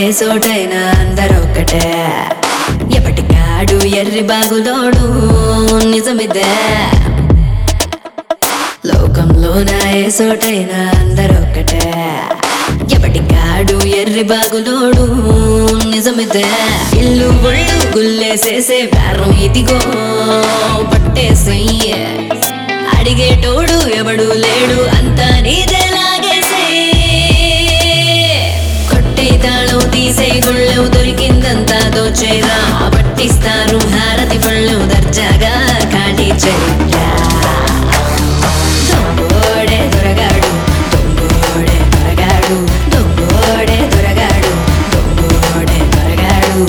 ఏ చోటైనా అందరొక్కటే ఎప్పటికాడు ఎర్రి బాగులోడు నిజమిదే లోకంలోన ఏ చోటైనా అందరొక్కటే ఎప్పటికాడు ఎర్రి బాగులోడు నిజమిదే ఇల్లు ఒళ్ళు గుల్లేసేసే బేరం ఇదిగో పట్టేసయ్యే అడిగేటోడు ఎవడు లేడు అంతా నీదే లాగేసే కొట్టే తాళం తీసే గుళ్ళెవు దొరికిందంతా దోచేరా పట్టిస్తారు హారతి పళ్ళు దర్జాగా కాటి చెయ్యా దొంగోడే దొరగాడు దొంగోడే దొరగాడు దొంగోడే దొరగాడు దొంగోడే దొరగాడు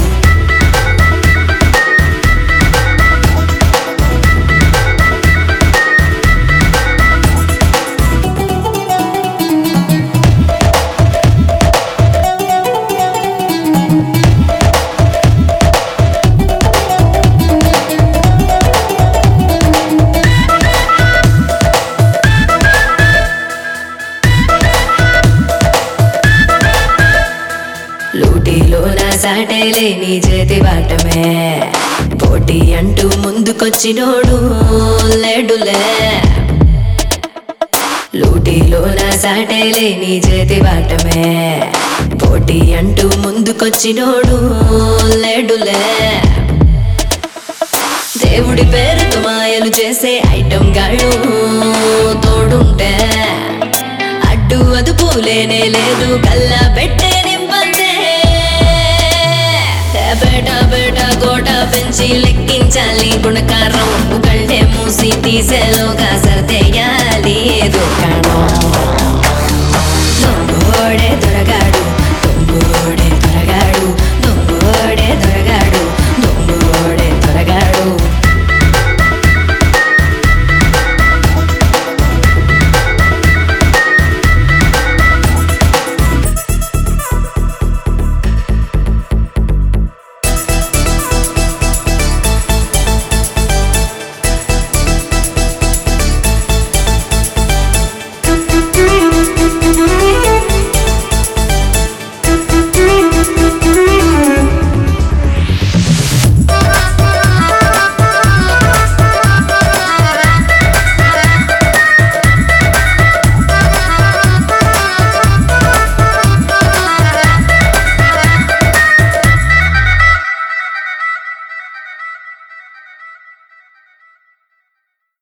లూటీలో నా సాటే లేని చేతి వాటమే పోటీ అంటూ ముందుకొచ్చినోడు లేడులే లూటీలో నా సాటే లేని చేతి వాటమే పోటీ అంటూ ముందుకొచ్చినోడు లేడులే దేవుడి పేరుతో మాయలు చేసే ఐటమ్ గాళ్ళు తోడుంటే అడ్డు అదుపు లేనే లేదు కల్లా పెట్టే నింపంతే బేట బేట కోట పెంచి లెక్కించాలి గుణకారం కళ్ళే మూసి తీసేలోగా సర్దేయాలి ఏదో కారణం